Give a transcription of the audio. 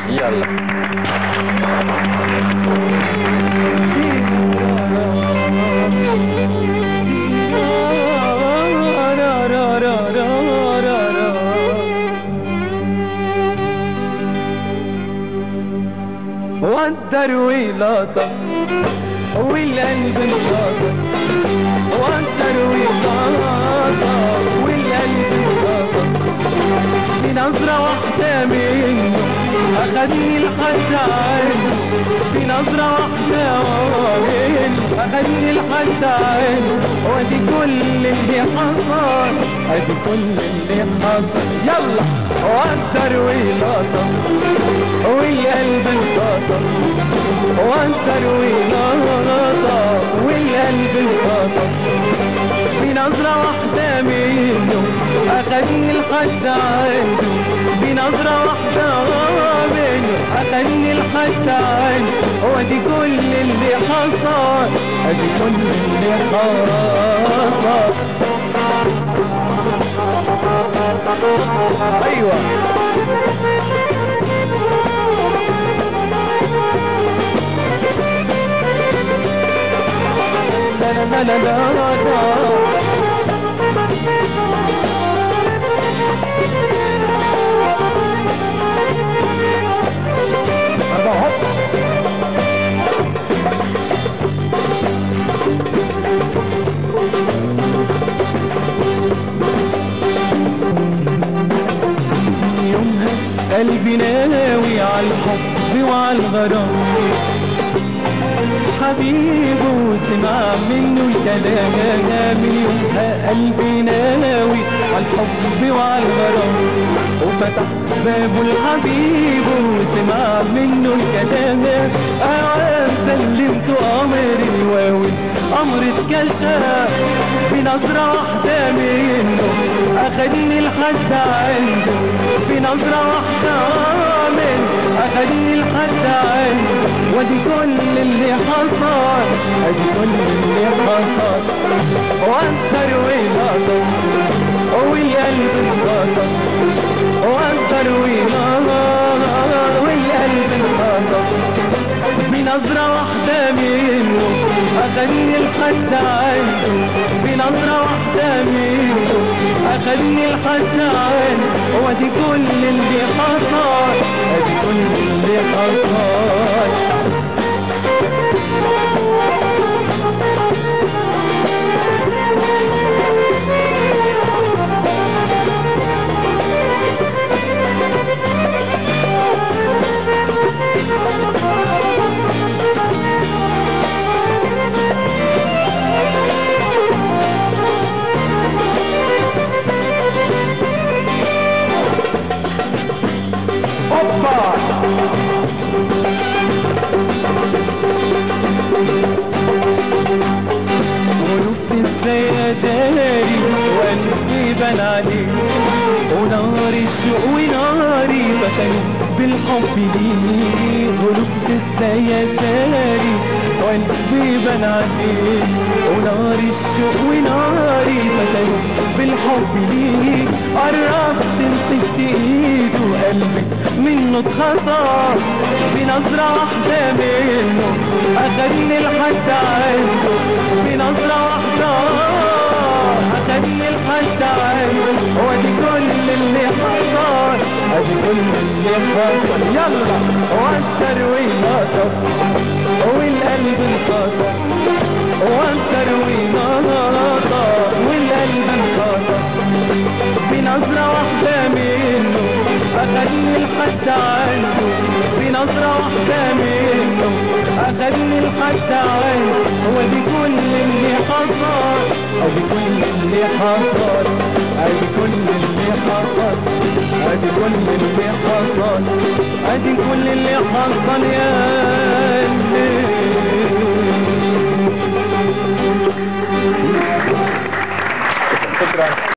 يلا والدروي لاطة والقلب انطاطة والدروي لاطة والقلب انطاطة بنظرة واحدة منه أخدني لحد عنه بنظرة واحدة منه أخدني لحد عنه وادي كل اللي حصل ادي كل اللي حصل يلا والدروي لاطة والقلب انطاطا والدروي لاطة والقلب انطاطا بنظرة واحدة منه أخدني لحد عنده بنظرة واحدة منه أخدني لحد عنده وادي كل اللي حصل ادي كل اللي حصل ايوه لا لا لا لا لا أربعة هوب يومها قلبي ناوي على الحب وعلى الغرام حبيبه وسمع منه الكلام من يومها قلبي ناوي على الحب وعلى الغرام وفتح بابه لحبيبه وسمع منه الكلام أوام سلمت أمر الواوي أمر اتكشف بنظرة واحدة منه أخدني لحد عنده بنظرة واحدة منه أخدني لحد عنده وادي كل اللي حصل ادي كل اللي حصل وانتر ويلاطة والقلب انقطع وانتر ويلاطة والقلب انقطع بنظرة واحدة منه أخدني لحد عنده بنظرة واحدة منه أخدني لحد عنده وادي كل اللي حصل ادي كل اللي حصل هوبا ولفت ازاي اداري وقلبي بان عليه ونار الشوق وناري فتنوا بالحب ليه ولفت ازاي اداري وقلبي بان عليه ونار الشوق وناري فتنوا بالحب ليه قربت مسكت ايده وقلبي منه اتخطف بنظرة واحدة منه أخدني لحد عنده بنظرة واحدة أخدني لحد عنده وادي كل اللي حصل ادي كل اللي حصل يلا وانتر ويلاطف والقلب انقطع وانتر ويلاطف والقلب انقطع بنظرة واحدة منه أخدني لحد عنده بنظرة واحدة منه أخدني لحد عنده ودي كل اللي حصل أدي كل اللي حصل أدي كل اللي حصل أدي كل اللي حصل أدي كل اللي حصل يا الليل شكرا